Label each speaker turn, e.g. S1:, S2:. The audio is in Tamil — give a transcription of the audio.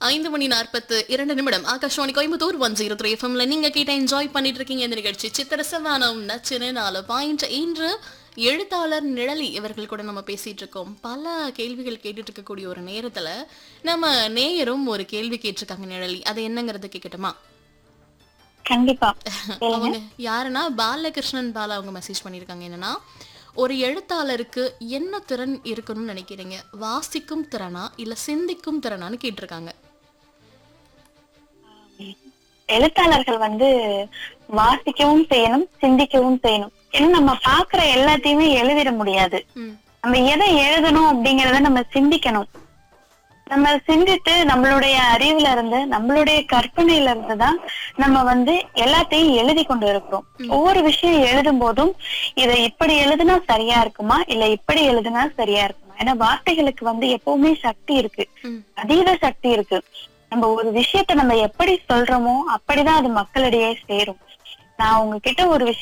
S1: ஐந்து மணி நாற்பத்து இரண்டு நிமிடம் Akashvani Coimbatore one zero three எஃப்எம்ல நீங்க கிட்ட என்ஜாய் பண்ணிட்டு இருக்கீங்க இந்த நிகழ்ச்சி சித்திரசவானம் நச்சுன்னு நாலு பாயிண்ட் இன்று எழுத்தாளர் நிழலி இவர்கள் கூட நம்ம பேசிட்டு இருக்கோம் பல கேள்விகள் கேட்டுட்டு இருக்கக்கூடிய ஒரு நேரத்துல நம்ம நேயரும் ஒரு கேள்வி கேட்டிருக்காங்க நிழலி அது என்னங்கிறது கேட்கட்டுமா
S2: கண்டிப்பா
S1: அவங்க யாருன்னா பாலகிருஷ்ணன் பாலா அவங்க மெசேஜ் பண்ணியிருக்காங்க என்னன்னா ஒரு எழுத்தாளருக்கு என்ன திறன் இருக்கணும்னு நினைக்கிறீங்க வாசிக்கும் திறனா இல்ல சிந்திக்கும் திறனான்னு கேட்டிருக்காங்க
S2: எழுத்தாளர்கள் வந்து வாசிக்கவும் செய்யணும் சிந்திக்கவும் செய்யணும் ஏன்னா நம்ம பாக்குற எல்லாத்தையுமே எழுதிட முடியாது
S1: ம்
S2: நம்ம எதை எழுதணும் அப்படிங்கறத நம்ம சிந்திக்கணும் நம்ம சிந்தித்து நம்மளுடைய அறிவுல இருந்து நம்மளுடைய கற்பனையில இருந்து தான் நம்ம வந்து எல்லாத்தையும் எழுதி கொண்டு இருக்கிறோம் ஒவ்வொரு விஷயம் எழுதும் போதும் இதை இப்படி எழுதுனா சரியா இருக்குமா இல்ல இப்படி எழுதுனா சரியா இருக்குமா ஏன்னா வார்த்தைகளுக்கு வந்து எப்பவுமே சக்தி இருக்கு
S1: ம்
S2: அதீத சக்தி இருக்கு நம்ம ஒரு விஷயத்த நம்ம எப்படி சொல்றோமோ அப்படிதான் அது மக்களிடையே சேரும் நான் உங்ககிட்ட ஒரு விஷயம்